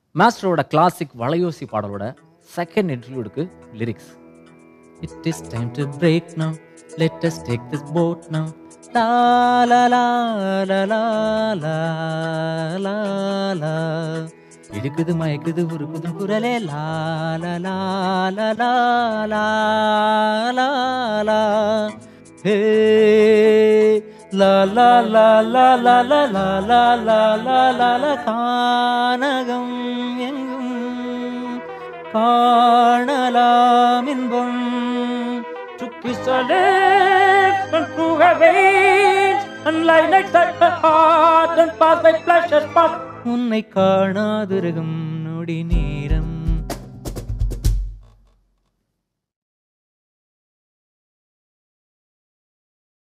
மாஸ்டரோட classic வளையோசி பாடலோட second இன்டர்வியூடுக்கு lyrics it is time to break now let us take this boat now லா லா லா லா லா லா லா லா இழுக்குது மயக்குது உருக்குது குரலே லா லா லா லா லா லா லா லா ஹே லா லா லா லா லா லா லா லா லா லா லா லா கானகம் எங்கும் காணலாம் இன்பம் to kiss a lips and through her veins and lie like that the heart and pass like flashes past உன்னை காணாதிருகும் நொடி நேரம்